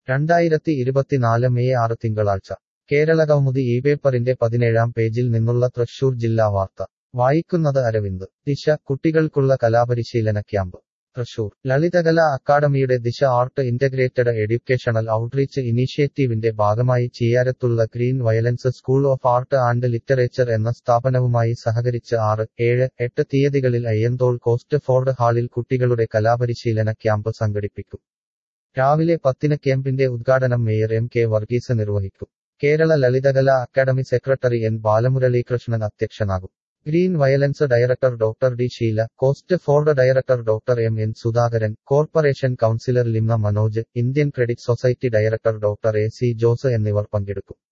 രണ്ടായിരത്തി ഇരുപത്തിനാല് മെയ് ആറ് തിങ്കളാഴ്ച കേരളകൗമുദി ഈ പേപ്പറിന്റെ പതിനേഴാം പേജിൽ നിന്നുള്ള തൃശൂർ ജില്ലാ വാർത്ത വായിക്കുന്നത് അരവിന്ദ് ദിശ കുട്ടികൾക്കുള്ള കലാപരിശീലന ക്യാമ്പ് തൃശൂർ ലളിതകലാ അക്കാദമിയുടെ Disha art integrated educational outreach ഇനീഷ്യേറ്റീവിന്റെ ഭാഗമായി ചിയാരത്തുള്ള green violence school of art and literature എന്ന സ്ഥാപനവുമായി സഹകരിച്ച് ആറ് ഏഴ് എട്ട് തീയതികളിൽ അയ്യന്തോൾ കോസ്റ്റ് ഫോർഡ് ഹാളിൽ കുട്ടികളുടെ കലാപരിശീലന ക്യാമ്പ് സംഘടിപ്പിക്കും രാവിലെ പത്തിന് ക്യാമ്പിന്റെ ഉദ്ഘാടനം മേയർ എം കെ വർഗീസ് നിർവഹിക്കും കേരള ലളിതകലാ അക്കാദമി സെക്രട്ടറി എൻ ബാലമുരളീകൃഷ്ണൻ അധ്യക്ഷനാകും green violence director doctor D Sheela COSTFORD director doctor M N Sudhakaran corporation councillor Limna Manoj Indian credit society director doctor A C Jose എന്നിവർ പങ്കെടുക്കും